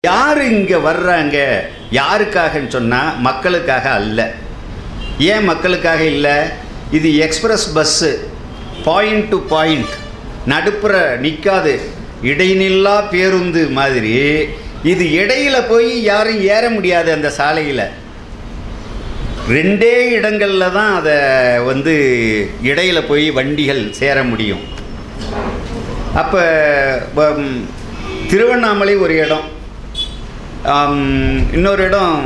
யார் இங்கே வர்றாங்க யாருக்காகன்னு சொன்னால் மக்களுக்காக அல்ல ஏன் மக்களுக்காக இல்லை இது express bus point to point நடுப்புற நிற்காது இடைநில்லா பேருந்து மாதிரி இது இடையில போய் யாரும் ஏற முடியாது அந்த சாலையில் ரெண்டே இடங்களில் தான் அதை வந்து இடையில போய் வண்டிகள் சேர முடியும் அப்போ திருவண்ணாமலை ஒரு இடம் ஆம், இன்னொரு இடம்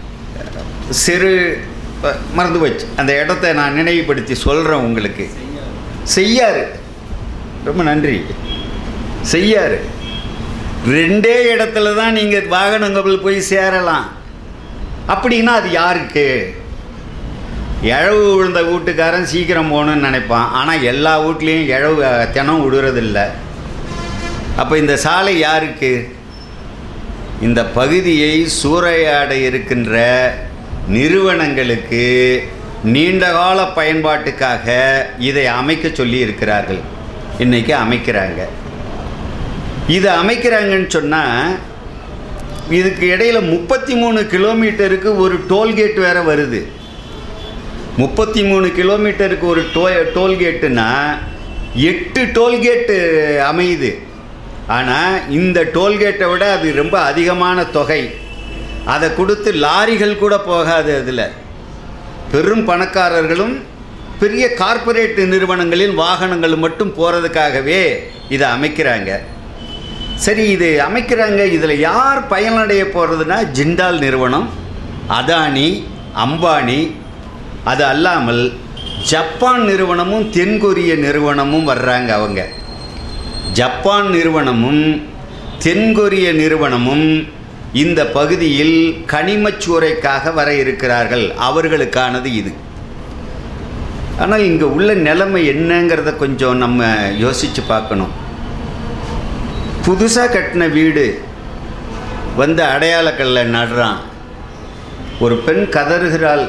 சிறு அ, மறந்து போச்சு அந்த இடத்த நான் நினைவுபடுத்தி சொல்கிறேன் உங்களுக்கு செய்யாறு ரொம்ப நன்றி செய்யாறு ரெண்டே இடத்துல தான் நீங்கள் வாகனங்கள் போய் சேரலாம் அப்படின்னா அது யாருக்கு இழவு விழுந்த வீட்டுக்காரன் சீக்கிரம் போகணும்னு நினைப்பான் ஆனால் எல்லா வீட்லேயும் இழவு அ, தினம் விடுறதில்ல அப்போ இந்த சாலை யாருக்கு இந்த பகுதியை சூறையாட இருக்கின்ற நிறுவனங்களுக்கு நீண்டகால பயன்பாட்டுக்காக இதை அமைக்க சொல்லி இருக்கிறார்கள் இன்றைக்கி அமைக்கிறாங்க இதை அமைக்கிறாங்கன்னு சொன்னால் இதுக்கு இடையில முப்பத்தி மூணு கிலோமீட்டருக்கு ஒரு டோல்கேட் வேற வருது முப்பத்தி மூணு கிலோமீட்டருக்கு ஒரு டோ டோல்கேட்டுனா எட்டு டோல்கேட்டு அமையுது ஆனால் இந்த டோல்கேட்டை விட அது ரொம்ப அதிகமான தொகை அதை கொடுத்து லாரிகள் கூட போகாது அதில் பெரும் பணக்காரர்களும் பெரிய கார்ப்பரேட் நிறுவனங்களின் வாகனங்கள் மட்டும் போகிறதுக்காகவே இதை அமைக்கிறாங்க சரி இது அமைக்கிறாங்க இதில் யார் பயனடைய போகிறதுனா ஜிண்டால் நிறுவனம் அதானி அம்பானி அது அல்லாமல் ஜப்பான் நிறுவனமும் தென்கொரிய நிறுவனமும் வர்றாங்க அவங்க ஜப்பான் நிறுவனமும் தென்கொரிய நிறுவனமும் இந்த பகுதியில் கனிமச்சூறைக்காக வர இருக்கிறார்கள் அவர்களுக்கானது இது ஆனால் இங்கே உள்ள நிலைமை என்னங்கிறத கொஞ்சம் நம்ம யோசித்து பார்க்கணும் புதுசாக கட்டின வீடு வந்து அடையாளக்கல்ல நடுறான் ஒரு பெண் கதறுகிறாள்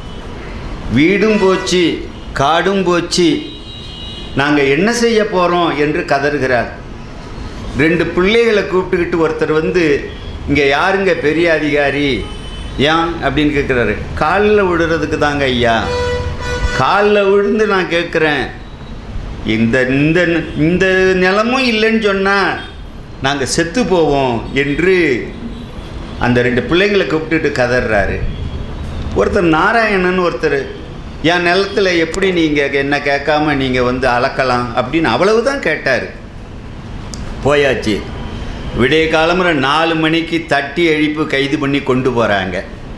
வீடும் போச்சு காடும் போச்சு நாங்கள் என்ன செய்ய போகிறோம் என்று கதறுகிறார் ரெண்டு பிள்ளைகளை கூப்பிட்டுக்கிட்டு ஒருத்தர் வந்து இங்கே யாருங்க பெரிய அதிகாரி ஏன் அப்படின்னு கேட்குறாரு காலில் விடுறதுக்கு தாங்க ஐயா காலில் விழுந்து நான் கேட்குறேன் இந்த இந்த இந்த நிலமும் இல்லைன்னு சொன்னால் நாங்கள் செத்து போவோம் என்று அந்த ரெண்டு பிள்ளைங்களை கூப்பிட்டுட்டு கதறாரு ஒருத்தர் நாராயணன் ஒருத்தர் என் நிலத்தில் எப்படி நீங்கள் என்ன கேட்காம நீங்கள் வந்து அளக்கலாம் அப்படின்னு அவ்வளவுதான் கேட்டார் போயாச்சு விடிய காலம்புற நாலு மணிக்கு தட்டி எழுப்பு கைது பண்ணி கொண்டு போகிறாங்க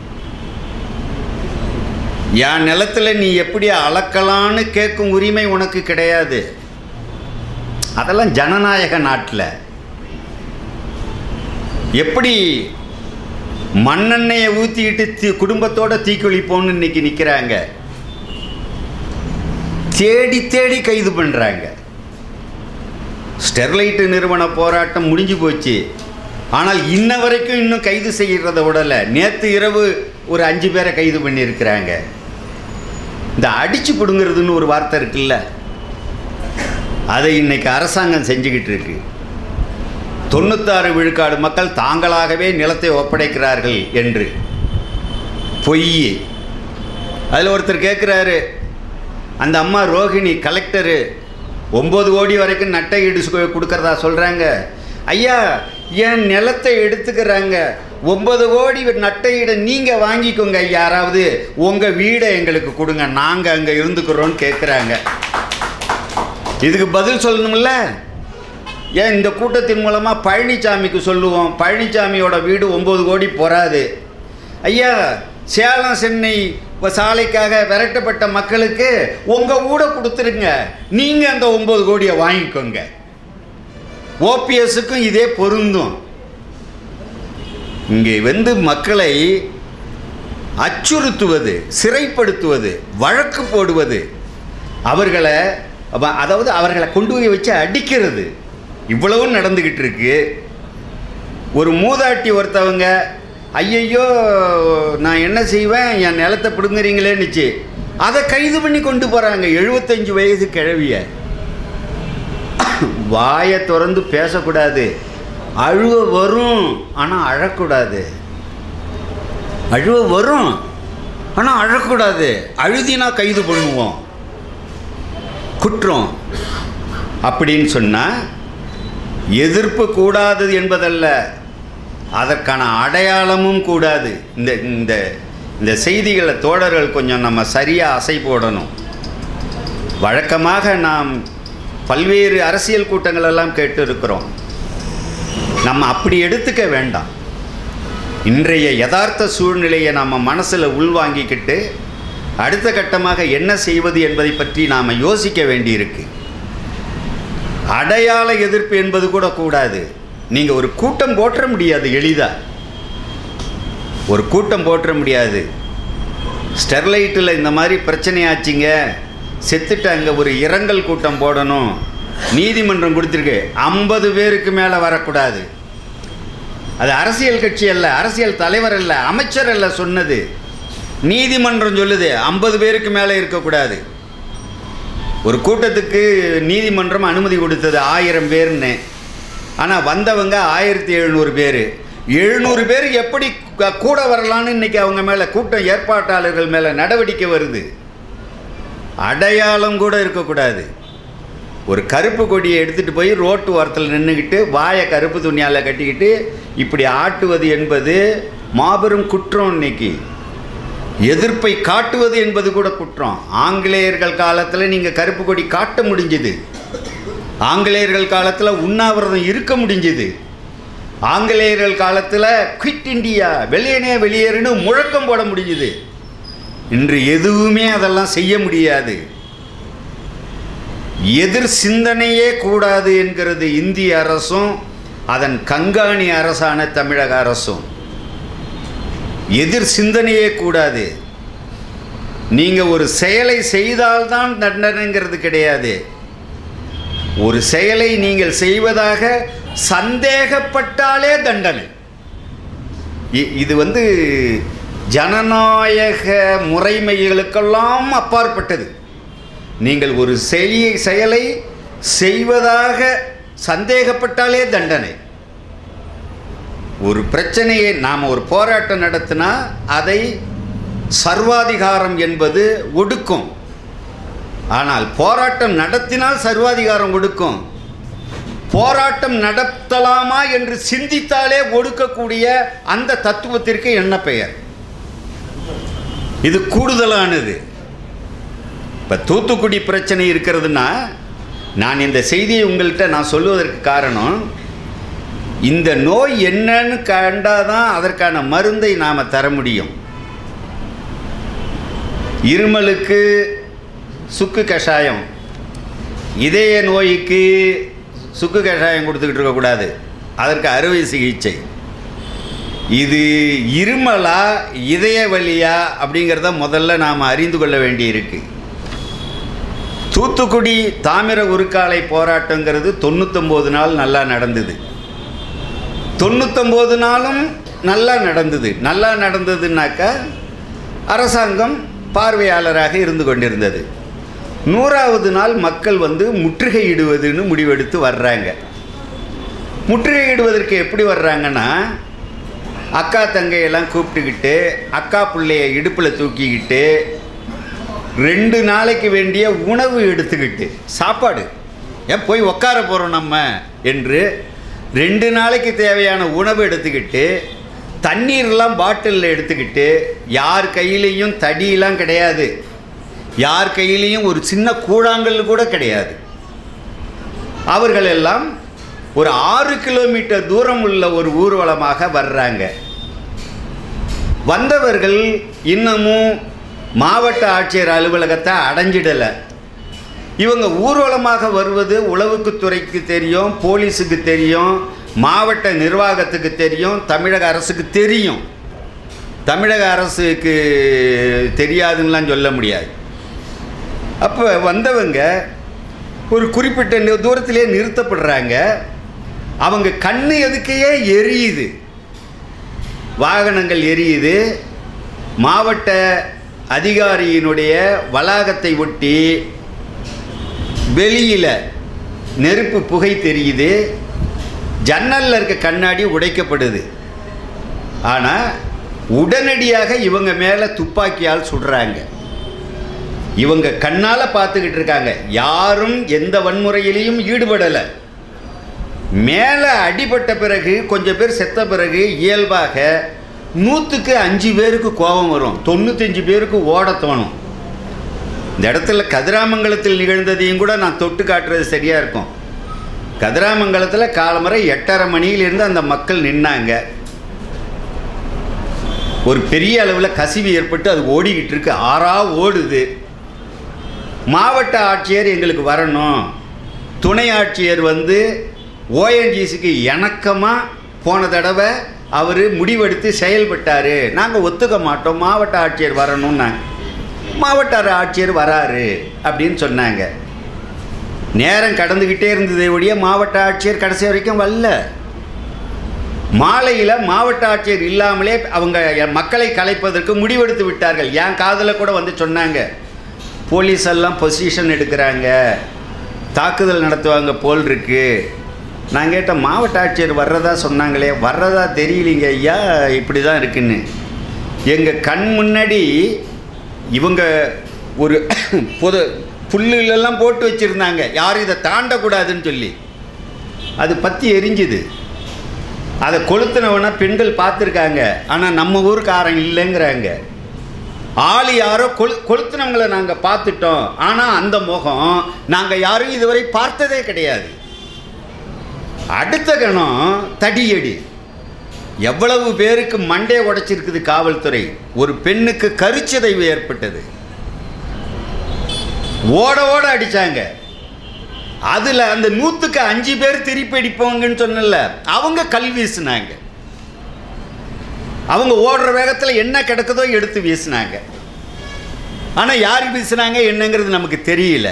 என் நிலத்துல நீ எப்படி அளக்கலான்னு கேட்கும் உரிமை உனக்கு கிடையாது அதெல்லாம் ஜனநாயக நாட்டில் எப்படி மண்ணெண்ணெயை ஊற்றிக்கிட்டு தீ குடும்பத்தோட தீக்குளிப்போன்னு இன்னைக்கு நிற்கிறாங்க தேடி தேடி கைது பண்ணுறாங்க ஸ்டெர்லைட்டு நிறுவன போராட்டம் முடிஞ்சு போச்சு ஆனால் இன்ன வரைக்கும் இன்னும் கைது செய்கிறத விடலை நேற்று இரவு ஒரு அஞ்சு பேரை கைது பண்ணியிருக்கிறாங்க இந்த அடிச்சு பிடுங்கிறதுன்னு ஒரு வார்த்தை இருக்குல்ல அதை இன்னைக்கு அரசாங்கம் செஞ்சுக்கிட்டு இருக்கு தொண்ணூத்தாறு விழுக்காடு மக்கள் தாங்களாகவே நிலத்தை ஒப்படைக்கிறார்கள் என்று பொய் அதில் ஒருத்தர் கேட்குறாரு அந்த அம்மா ரோஹிணி கலெக்டரு ஒம்பது கோடி வரைக்கும் நட்டை ஈடு சு- கொடுக்கறதா சொல்கிறாங்க ஐயா என் நிலத்தை எடுத்துக்கிறாங்க ஒன்பது கோடி நட்டையிட நீங்கள் வாங்கிக்கோங்க யாராவது உங்கள் வீடை எங்களுக்கு கொடுங்க நாங்கள் அங்கே இருந்துக்கிறோன்னு கேட்குறாங்க இதுக்கு பதில் சொல்லணும்ல ஏன் இந்த கூட்டத்தின் மூலமாக பழனிசாமிக்கு சொல்லுவோம் பழனிசாமியோட வீடு ஒம்பது கோடி போகாது ஐயா சேலம் சென்னை இப்ப சாலைக்காக விரட்டப்பட்ட மக்களுக்கு உங்கள் வீடை கொடுத்துருங்க நீங்கள் அந்த ஒம்பது கோடியை வாங்கிக்கோங்க ஓபிஎஸ்ஸுக்கும் இதே பொருந்தும் இங்கே வந்து மக்களை அச்சுறுத்துவது சிறைப்படுத்துவது வழக்கு போடுவது அவர்களை அவ- அதாவது அவர்களை கொண்டு போய் வச்சு அடிக்கிறது இவ்வளவும் நடந்துக்கிட்டு இருக்கு ஒரு மூதாட்டி ஒருத்தவங்க ஐயையோ நான் என்ன செய்வேன் என் நிலத்தை பிடுங்குறீங்களேன்னுச்சு அதை கைது பண்ணி கொண்டு போகிறாங்க எழுபத்தஞ்சு வயசு கிழவிய வாயை திறந்து பேசக்கூடாது அழுவ வரும் ஆனால் அழக்கூடாது அழுவ வரும் ஆனால் அழக்கூடாது அழுதினா கைது பண்ணுவோம் குற்றம் அப்படின்னு சொன்னால் எதிர்ப்பு கூடாது என்பதல்ல அதற்கான அடையாளமும் கூடாது இந்த இந்த இந்த செய்திகளை தோழர்கள் கொஞ்சம் நம்ம சரியாக அசை போடணும் வழக்கமாக நாம் பல்வேறு அரசியல் கூட்டங்கள் எல்லாம் கேட்டு இருக்கிறோம் நம்ம அப்படி எடுத்துக்க வேண்டாம் இன்றைய யதார்த்த சூழ்நிலையை நம்ம மனசில் உள்வாங்கிக்கிட்டு அடுத்த கட்டமாக என்ன செய்வது என்பதை பற்றி நாம் யோசிக்க வேண்டியிருக்கு அடையாள எதிர்ப்பு என்பது கூட கூடாது நீங்கள் ஒரு கூட்டம் போற்ற முடியாது எளிதாக ஒரு கூட்டம் போற்ற முடியாது ஸ்டெர்லைட்டில் இந்த மாதிரி பிரச்சனையாச்சுங்க செத்துட்டாங்க ஒரு இரங்கல் கூட்டம் போடணும் நீதிமன்றம் கொடுத்துருக்கு ஐம்பது பேருக்கு மேலே வரக்கூடாது அது அரசியல் கட்சி அல்ல அரசியல் தலைவர் அல்ல அமைச்சர் அல்ல சொன்னது நீதிமன்றம் சொல்லுது ஐம்பது பேருக்கு மேலே இருக்கக்கூடாது ஒரு கூட்டத்துக்கு நீதிமன்றம் அனுமதி கொடுத்தது ஆயிரம் பேர்னு ஆனால் வந்தவங்க ஆயிரத்தி எழுநூறு பேர் எழுநூறு பேர் எப்படி க- கூட வரலான்னு இன்னைக்கு அவங்க மேலே கூட்டம் ஏற்பாட்டாளர்கள் மேலே நடவடிக்கை வருது அடையாளம் கூட இருக்கக்கூடாது ஒரு கருப்பு கொடியை எடுத்துகிட்டு போய் ரோட்டு ஓரத்தில் நின்றுக்கிட்டு வாயை கருப்பு துணியால் கட்டிக்கிட்டு இப்படி ஆட்டுவது என்பது மாபெரும் குற்றம் இன்னைக்கு எதிர்ப்பை காட்டுவது என்பது கூட குற்றம் ஆங்கிலேயர்கள் காலத்தில் நீங்கள் கருப்பு கொடி காட்ட முடிஞ்சுது ஆங்கிலேயர்கள் காலத்தில் உண்ணாவிரதம் இருக்க முடிஞ்சுது ஆங்கிலேயர்கள் காலத்தில் குவிட் இந்தியா வெளியேனே வெளியேறுன்னு முழக்கம் போட முடிஞ்சுது இன்று எதுவுமே அதெல்லாம் செய்ய முடியாது எதிர் சிந்தனையே கூடாது என்கிறது இந்திய அரசும் அதன் கண்காணி அரசான தமிழக அரசும் எதிர் சிந்தனையே கூடாது நீங்கள் ஒரு செயலை செய்தால்தான் தண்டனைங்கிறது கிடையாது ஒரு செயலை நீங்கள் செய்வதாக சந்தேகப்பட்டாலே தண்டனை இ- இது வந்து ஜனநாயக முறைமைகளுக்கெல்லாம் அப்பாற்பட்டது நீங்கள் ஒரு செய்ய செயலை செய்வதாக சந்தேகப்பட்டாலே தண்டனை ஒரு பிரச்சனையை நாம் ஒரு போராட்டம் நடத்தினா அதை சர்வாதிகாரம் என்பது ஒடுக்கும் ஆனால் போராட்டம் நடத்தினால் சர்வாதிகாரம் ஒடுக்கும் போராட்டம் நடத்தலாமா என்று சிந்தித்தாலே ஒடுக்கக்கூடிய அந்த தத்துவத்திற்கு என்ன பெயர் இது கூடுதலானது இப்போ தூத்துக்குடி பிரச்சனை இருக்கிறதுனா நான் இந்த செய்தியை உங்கள்கிட்ட நான் சொல்லுவதற்கு காரணம் இந்த நோய் என்னன்னு கண்டாதான் அதற்கான மருந்தை நாம் தர முடியும் இருமலுக்கு சுக்கு கஷாயம் இதய நோய்க்கு சுக்கு கஷாயம் கொடுத்துக்கிட்டு இருக்கக்கூடாது அதற்கு அறுவை சிகிச்சை இது இருமலா இதய வலியா அப்படிங்கிறத முதல்ல நாம் அறிந்து கொள்ள வேண்டியிருக்கு தூத்துக்குடி தாமிர உருக்காலை போராட்டங்கிறது தொண்ணூத்தொம்பது நாள் நல்லா நடந்தது தொண்ணூத்தொம்பது நாளும் நல்லா நடந்தது நல்லா நடந்ததுனாக்கா அரசாங்கம் பார்வையாளராக இருந்து கொண்டிருந்தது நூறாவது நாள் மக்கள் வந்து முற்றுகையிடுவதுன்னு முடிவெடுத்து வர்றாங்க முற்றுகையிடுவதற்கு எப்படி வர்றாங்கன்னா அக்கா தங்கையெல்லாம் கூப்பிட்டுக்கிட்டு அக்கா பிள்ளைய இடுப்பில் தூக்கிக்கிட்டு ரெண்டு நாளைக்கு வேண்டிய உணவு எடுத்துக்கிட்டு சாப்பாடு ஏன் போய் உட்கார போகிறோம் நம்ம என்று ரெண்டு நாளைக்கு தேவையான உணவு எடுத்துக்கிட்டு தண்ணீர்லாம் பாட்டிலில் எடுத்துக்கிட்டு யார் கையிலையும் தடியெல்லாம் கிடையாது யார் கையிலையும் ஒரு சின்ன கூழாங்கல் கூட கிடையாது அவர்கள் எல்லாம் ஒரு ஆறு கிலோமீட்டர் தூரம் உள்ள ஒரு ஊர்வலமாக வர்றாங்க வந்தவர்கள் இன்னமும் மாவட்ட ஆட்சியர் அலுவலகத்தை அடைஞ்சிடலை இவங்க ஊர்வலமாக வருவது உளவுக்குத்துறைக்கு தெரியும் போலீஸுக்கு தெரியும் மாவட்ட நிர்வாகத்துக்கு தெரியும் தமிழக அரசுக்கு தெரியும் தமிழக அரசுக்கு தெரியாதுன்னெலாம் சொல்ல முடியாது அப்போ வந்தவங்க ஒரு குறிப்பிட்ட நி- தூரத்திலே நிறுத்தப்படுறாங்க அவங்க கண்ணு எதுக்கையே எரியுது வாகனங்கள் எரியுது மாவட்ட அதிகாரியினுடைய வளாகத்தை ஒட்டி வெளியில் நெருப்பு புகை தெரியுது ஜன்னலில் இருக்க கண்ணாடி உடைக்கப்படுது ஆனால் உடனடியாக இவங்க மேலே துப்பாக்கியால் சுடுறாங்க இவங்க கண்ணால் பார்த்துக்கிட்டு இருக்காங்க யாரும் எந்த வன்முறையிலையும் ஈடுபடலை மேலே அடிபட்ட பிறகு கொஞ்சம் பேர் செத்த பிறகு இயல்பாக நூற்றுக்கு அஞ்சு பேருக்கு கோபம் வரும் தொண்ணூத்தஞ்சு பேருக்கு ஓட தோணும் இந்த இடத்துல கதிராமங்கலத்தில் நிகழ்ந்ததையும் கூட நான் தொட்டு காட்டுறது சரியாக இருக்கும் கதிராமங்கலத்தில் காலமுறை எட்டரை மணியிலிருந்து அந்த மக்கள் நின்னாங்க ஒரு பெரிய அளவில் கசிவு ஏற்பட்டு அது ஓடிக்கிட்டு இருக்கு ஆறா ஓடுது மாவட்ட ஆட்சியர் எங்களுக்கு வரணும் துணை ஆட்சியர் வந்து ஓஎன்ஜிசிக்கு இணக்கமாக போன தடவை அவர் முடிவெடுத்து செயல்பட்டார் நாங்கள் ஒத்துக்க மாட்டோம் மாவட்ட ஆட்சியர் வரணும்னாங்க மாவட்ட ஆட்சியர் வராரு அப்படின்னு சொன்னாங்க நேரம் கடந்துக்கிட்டே இருந்ததே ஒழிய மாவட்ட ஆட்சியர் கடைசி வரைக்கும் வரல மாலையில் மாவட்ட ஆட்சியர் இல்லாமலே அவங்க மக்களை கலைப்பதற்கு முடிவெடுத்து விட்டார்கள் என் காதில் கூட வந்து சொன்னாங்க போலீஸ் எல்லாம் பொசிஷன் எடுக்கிறாங்க தாக்குதல் நடத்துவாங்க போல் இருக்கு நான் கேட்டேன் மாவட்ட ஆட்சியர் வர்றதா சொன்னாங்களே வர்றதா தெரியலீங்க ஐயா இப்படி தான் இருக்குன்னு எங்கள் கண் முன்னாடி இவங்க ஒரு பொது புல்லுலெல்லாம் போட்டு வச்சுருந்தாங்க யாரும் இதை தாண்டக்கூடாதுன்னு சொல்லி அது பற்றி எரிஞ்சுது அதை கொளுத்தினவன பெண்கள் பார்த்துருக்காங்க ஆனால் நம்ம ஊருக்காரன் இல்லைங்கிறாங்க ஆள் யாரோ கொளு கொளுத்தினவங்களை நாங்கள் பார்த்துட்டோம் ஆனால் அந்த முகம் நாங்கள் யாரும் இதுவரை பார்த்ததே கிடையாது அடுத்த கணம் தடியடி எவ்வளவு பேருக்கு மண்டே உடைச்சிருக்குது காவல்துறை ஒரு பெண்ணுக்கு கருச்சிதைவு ஏற்பட்டது ஓட ஓட அடிச்சாங்க அதில் அந்த நூற்றுக்கு அஞ்சு பேர் திருப்பி அடிப்பவங்கன்னு சொன்னல அவங்க கல் வீசினாங்க அவங்க ஓடுற வேகத்தில் என்ன கிடக்குதோ எடுத்து வீசினாங்க ஆனால் யார் வீசினாங்க என்னங்கிறது நமக்கு தெரியல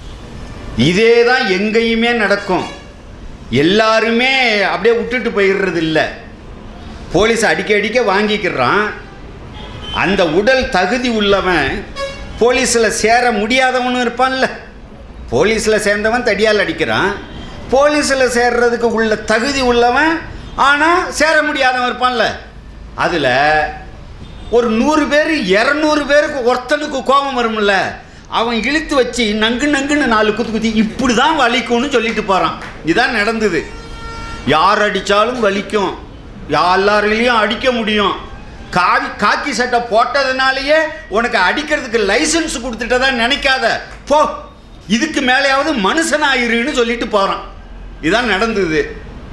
இதே தான் எங்கேயுமே நடக்கும் எல்லாருமே அப்படியே விட்டுட்டு போயிடுறது இல்லை போலீஸ் அடிக்க அடிக்க வாங்கிக்கிறான் அந்த உடல் தகுதி உள்ளவன் போலீஸில் சேர முடியாதவனும் இருப்பான்ல போலீஸில் சேர்ந்தவன் தடியால் அடிக்கிறான் போலீஸில் சேர்றதுக்கு உள்ள தகுதி உள்ளவன் ஆனால் சேர முடியாதவன் இருப்பான்ல அதில் ஒரு நூறு பேர் இரநூறு பேருக்கு ஒருத்தனுக்கு கோபம் வரும்ல அவன் இழுத்து வச்சு நங்கு நங்குன்னு நாலு குத்து குத்தி இப்படி தான் வலிக்கும்னு சொல்லிட்டு போகிறான் இதுதான் நடந்தது யார் அடித்தாலும் வலிக்கும் எல்லாரையும் அடிக்க முடியும் காவி காக்கி சட்டை போட்டதுனாலேயே உனக்கு அடிக்கிறதுக்கு லைசன்ஸ் கொடுத்துட்டதா நினைக்காத போ இதுக்கு மேலேயாவது மனுஷனாயிருன்னு சொல்லிட்டு போகிறான் இதான் நடந்தது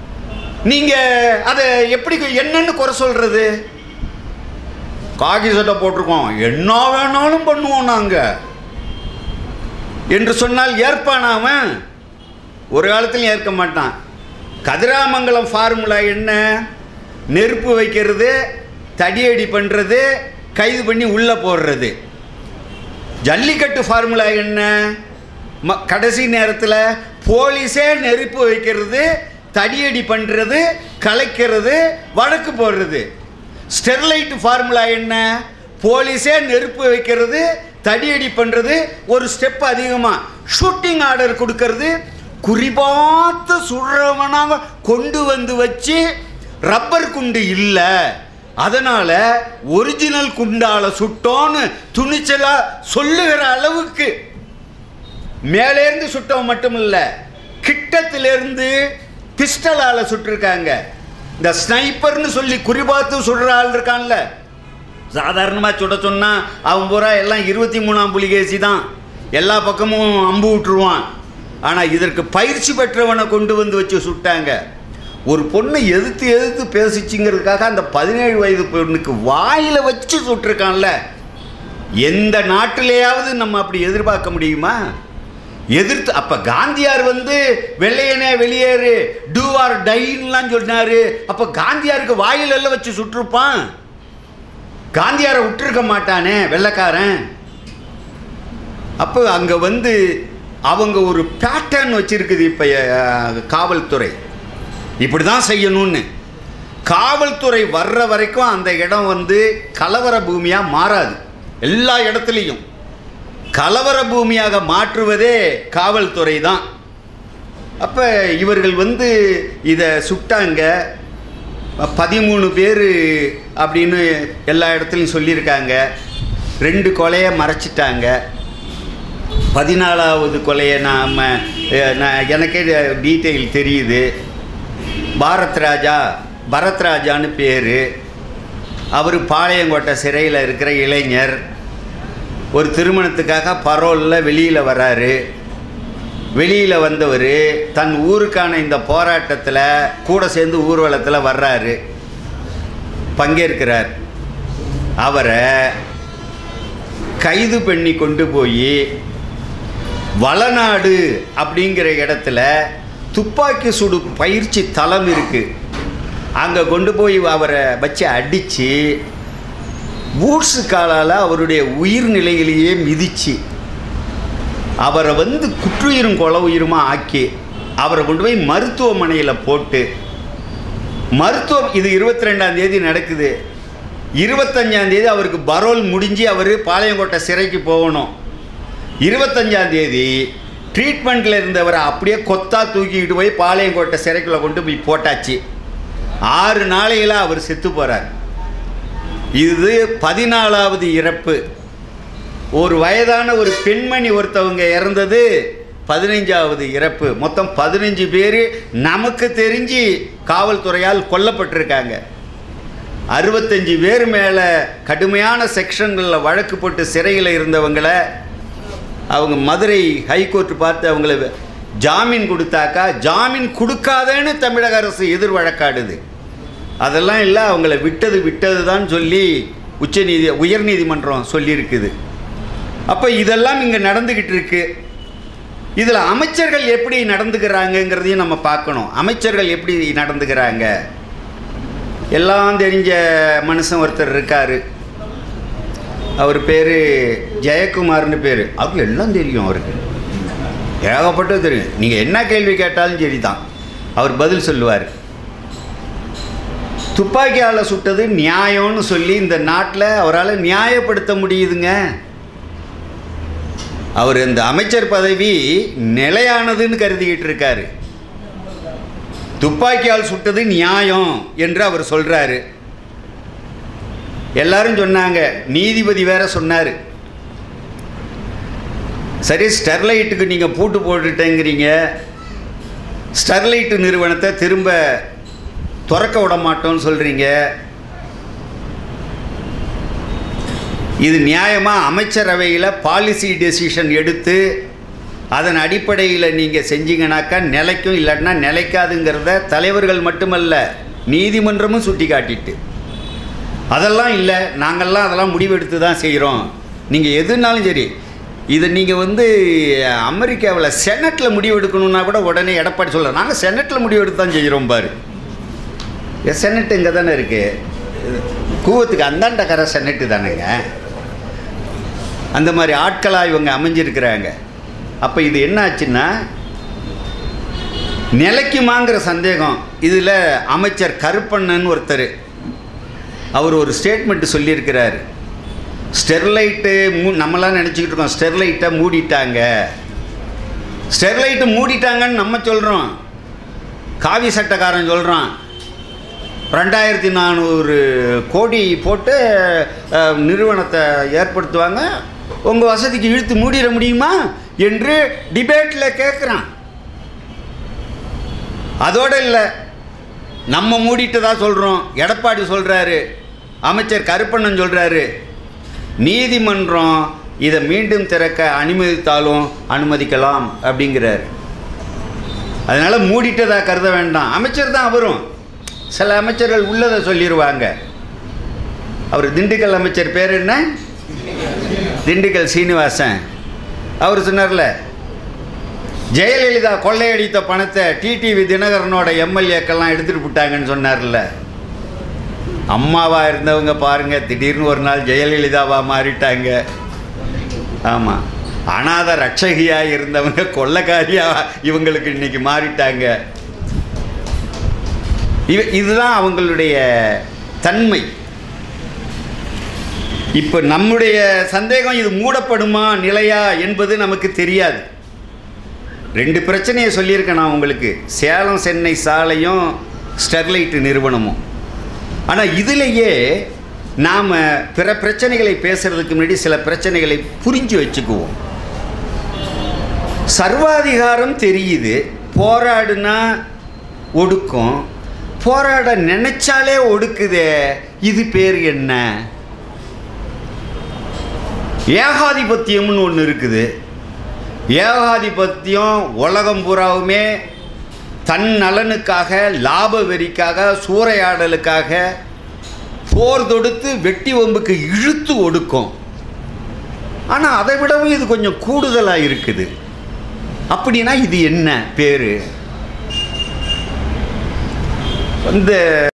நீங்கள் அதை எப்படி என்னன்னு குறை சொல்கிறது காக்கி சட்டை போட்டிருக்கோம் என்ன வேணாலும் பண்ணுவோம் நாங்கள் என்று சொன்னால் ஏற்பானா அவன் ஒரு காலத்திலும் ஏற்க மாட்டான் கதிராமங்கலம் ஃபார்முலா என்ன நெருப்பு வைக்கிறது தடியடி பண்ணுறது கைது பண்ணி உள்ளே போடுறது ஜல்லிக்கட்டு ஃபார்முலா என்ன ம கடைசி நேரத்தில் போலீஸே நெருப்பு வைக்கிறது தடியடி பண்ணுறது கலைக்கிறது வழக்கு போடுறது ஸ்டெர்லைட் ஃபார்முலா என்ன போலீஸே நெருப்பு வைக்கிறது தடியடி பண்ணுறது ஒரு ஸ்டெப் அதிகமாக ஷூட்டிங் ஆர்டர் கொடுக்கறது குறிபார்த்து சுடுறவனாக கொண்டு வந்து வச்சு ரப்பர் குண்டு இல்லை அதனால் ஒரிஜினல் குண்டால சுட்டோன்னு துணிச்சலாக சொல்லுகிற அளவுக்கு மேலேருந்து சுட்டவன் மட்டும் இல்லை கிட்டத்திலிருந்து பிஸ்டலால் சுட்டிருக்காங்க இந்த ஸ்னைப்பர்னு சொல்லி குறிபார்த்து சுடுற ஆள் இருக்கான்ல சாதாரணமாக சுட சொன்னால் அவன் பூரா எல்லாம் இருபத்தி மூணாம் புலிகேசி தான் எல்லா பக்கமும் அம்பு விட்டுருவான் ஆனால் இதற்கு பயிற்சி பெற்றவனை கொண்டு வந்து வச்சு சுட்டாங்க ஒரு பொண்ணை எதிர்த்து எதிர்த்து பேசிச்சுங்கிறதுக்காக அந்த பதினேழு வயது பொண்ணுக்கு வாயில் வச்சு சுட்டிருக்கான்ல எந்த நாட்டிலேயாவது நம்ம அப்படி எதிர்பார்க்க முடியுமா எதிர்த்து அப்போ காந்தியார் வந்து வெள்ளையனே வெளியேறு டூ ஆர் டைன்லாம் சொன்னார் அப்போ காந்தியாருக்கு வாயில் எல்லாம் வச்சு சுட்டிருப்பான் காந்தியாரை விட்டுருக்க மாட்டானே வெள்ளைக்காரன் அப்போ அங்கே வந்து அவங்க ஒரு பேட்டர்ன் வச்சுருக்குது இப்போ காவல்துறை இப்படி தான் செய்யணும்னு காவல்துறை வர்ற வரைக்கும் அந்த இடம் வந்து கலவர பூமியாக மாறாது எல்லா இடத்துலையும் கலவர பூமியாக மாற்றுவதே காவல்துறை தான் அப்போ இவர்கள் வந்து இதை சுட்டாங்க பதிமூணு பேர் அப்படின்னு எல்லா இடத்துலையும் சொல்லியிருக்காங்க ரெண்டு கொலையை மறைச்சிட்டாங்க பதினாலாவது கொலையை நாம் நான் எனக்கே டீட்டெயில் தெரியுது பாரத் ராஜா பரத் ராஜான்னு பேர் அவர் பாளையங்கோட்டை சிறையில் இருக்கிற இளைஞர் ஒரு திருமணத்துக்காக பரோலில் வெளியில் வராரு வெளியில் வந்தவர் தன் ஊருக்கான இந்த போராட்டத்தில் கூட சேர்ந்து ஊர்வலத்தில் வர்றாரு பங்கேற்கிறார் அவரை கைது பண்ணி கொண்டு போய் வளநாடு அப்படிங்கிற இடத்துல துப்பாக்கி சுடு பயிற்சி தளம் இருக்குது அங்கே கொண்டு போய் அவரை வச்சு அடித்து பூட்ஸு காலால் அவருடைய உயிர்நிலையிலேயே மிதிச்சு அவரை வந்து குற்றுயிரும் கொலை உயிருமா ஆக்கி அவரை கொண்டு போய் மருத்துவமனையில் போட்டு மருத்துவம் இது இருபத்தி ரெண்டாம் தேதி நடக்குது இருபத்தஞ்சாம் தேதி அவருக்கு பரோல் முடிஞ்சு அவர் பாளையங்கோட்டை சிறைக்கு போகணும் இருபத்தஞ்சாம் தேதி ட்ரீட்மெண்ட்டில் இருந்தவரை அப்படியே கொத்தா தூக்கிக்கிட்டு போய் பாளையங்கோட்டை சிறைக்குள்ளே கொண்டு போய் போட்டாச்சு ஆறு நாளையில் அவர் செத்து போகிறார் இது பதினாலாவது இறப்பு ஒரு வயதான ஒரு பெண்மணி ஒருத்தவங்க இறந்தது பதினைஞ்சாவது இறப்பு மொத்தம் பதினஞ்சு பேர் நமக்கு தெரிஞ்சு காவல்துறையால் கொல்லப்பட்டிருக்காங்க அறுபத்தஞ்சு பேர் மேலே கடுமையான செக்ஷன்களில் வழக்கு போட்டு சிறையில் இருந்தவங்களை அவங்க மதுரை ஹைகோர்ட் பார்த்து அவங்கள ஜாமீன் கொடுத்தாக்கா ஜாமீன் கொடுக்காதேன்னு தமிழக அரசு எதிர் வழக்காடுது அதெல்லாம் இல்லை அவங்கள விட்டது விட்டது தான் சொல்லி உச்சநீதி உயர்நீதிமன்றம் சொல்லியிருக்குது அப்போ இதெல்லாம் இங்கே நடந்துக்கிட்டு இருக்கு இதில் அமைச்சர்கள் எப்படி நடந்துக்கிறாங்கங்கிறதையும் நம்ம பார்க்கணும் அமைச்சர்கள் எப்படி நடந்துக்கிறாங்க எல்லாம் தெரிஞ்ச மனுஷன் ஒருத்தர் இருக்கார் அவர் பேர் ஜெயக்குமார்னு பேர் அவருக்கு எல்லாம் தெரியும் அவருக்கு ஏகப்பட்டது தெரியும் நீங்கள் என்ன கேள்வி கேட்டாலும் சரி தான் அவர் பதில் சொல்லுவார் துப்பாக்கியால் சுட்டது நியாயம்னு சொல்லி இந்த நாட்டில் அவரால் நியாயப்படுத்த முடியுதுங்க அவர் இந்த அமைச்சர் பதவி நிலையானதுன்னு கருதிக்கிட்டு இருக்காரு துப்பாக்கியால் சுட்டது நியாயம் என்று அவர் சொல்கிறாரு எல்லாரும் சொன்னாங்க நீதிபதி வேற சொன்னார் சரி ஸ்டெர்லைட்டுக்கு நீங்கள் பூட்டு போட்டுட்டேங்கிறீங்க ஸ்டெர்லைட்டு நிறுவனத்தை திரும்ப திறக்க விட மாட்டோம்னு சொல்கிறீங்க இது நியாயமாக அமைச்சரவையில் பாலிசி டெசிஷன் எடுத்து அதன் அடிப்படையில் நீங்கள் செஞ்சீங்கனாக்கா நிலைக்கும் இல்லைன்னா நிலைக்காதுங்கிறத தலைவர்கள் மட்டுமல்ல நீதிமன்றமும் சுட்டி காட்டிட்டு அதெல்லாம் இல்லை நாங்கள்லாம் அதெல்லாம் முடிவெடுத்து தான் செய்கிறோம் நீங்கள் எதுனாலும் சரி இதை நீங்கள் வந்து அமெரிக்காவில் செனட்டில் முடிவெடுக்கணுன்னா கூட உடனே எடப்பாடி சொல்ல நாங்கள் செனட்டில் முடிவெடுத்து தான் செய்கிறோம் பாரு செனட் இங்கே தானே இருக்குது கூவத்துக்கு அந்தாண்டக்கரை செனட்டு தானேங்க அந்த மாதிரி ஆட்களாக இவங்க அமைஞ்சிருக்கிறாங்க அப்போ இது என்ன ஆச்சுன்னா நிலைக்குமாங்கிற சந்தேகம் இதில் அமைச்சர் கருப்பண்ணன் ஒருத்தர் அவர் ஒரு ஸ்டேட்மெண்ட் சொல்லியிருக்கிறார் ஸ்டெர்லைட்டு மூ நம்மளாம் நினச்சிக்கிட்டு இருக்கோம் ஸ்டெர்லைட்டை மூடிட்டாங்க ஸ்டெர்லைட்டு மூடிட்டாங்கன்னு நம்ம சொல்கிறோம் காவி சட்டக்காரன் சொல்கிறான் ரெண்டாயிரத்தி நானூறு கோடி போட்டு அஹ், நிறுவனத்தை ஏற்படுத்துவாங்க உங்கள் வசதிக்கு இழுத்து மூடிட முடியுமா என்று டிபேட்டில் கேட்குறான் அதோடு இல்லை நம்ம மூடிட்டு தான் சொல்கிறோம் எடப்பாடி சொல்கிறாரு அமைச்சர் கருப்பண்ணன் சொல்கிறாரு நீதிமன்றம் இதை மீண்டும் திறக்க அனுமதித்தாலும் அனுமதிக்கலாம் அப்படிங்கிறார் அதனால் மூடிட்டதா கருத வேண்டாம் அமைச்சர் தான் அவரும் சில அமைச்சர்கள் உள்ளதை சொல்லிடுவாங்க அவர் திண்டுக்கல் அமைச்சர் பேர் என்ன திண்டுக்கல் சீனிவாசன் அவர் சொன்னார்ல ஜெயலலிதா கொள்ளையடித்த பணத்தை டிடிவி தினகரனோட எம்எல்ஏக்கெல்லாம் எடுத்துகிட்டு விட்டாங்கன்னு சொன்னார்ல அம்மாவா இருந்தவங்க பாருங்க திடீர்னு ஒரு நாள் ஜெயலலிதாவா மாறிட்டாங்க ஆமாம் அனாத ரட்சகியா இருந்தவங்க கொள்ளைக்காரியா இவங்களுக்கு இன்னைக்கு மாறிட்டாங்க இவ இதுதான் அவங்களுடைய தன்மை இப்போ நம்முடைய சந்தேகம் இது மூடப்படுமா நிலையா என்பது நமக்கு தெரியாது ரெண்டு பிரச்சனையை சொல்லியிருக்கேன் நான் உங்களுக்கு சேலம் சென்னை சாலையும் ஸ்டெர்லைட் நிறுவனமும் ஆனால் இதிலேயே நாம் பிற பிரச்சனைகளை பேசுறதுக்கு முன்னாடி சில பிரச்சனைகளை புரிஞ்சு வச்சுக்குவோம் சர்வாதிகாரம் தெரியுது போராடுனா ஒடுக்கும் போராட நினைச்சாலே ஒடுக்குதே இது பேர் என்ன ஏகாதிபத்தியம்னு ஒன்று இருக்குது ஏகாதிபத்தியம் உலகம் பூராவுமே தன் நலனுக்காக லாப வெறிக்காக சூறையாடலுக்காக போர் தொடுத்து வெட்டி வம்புக்கு இழுத்து ஒடுக்கும் ஆனால் அதை விடவும் இது கொஞ்சம் கூடுதலாக இருக்குது அப்படின்னா இது என்ன பேர் இந்த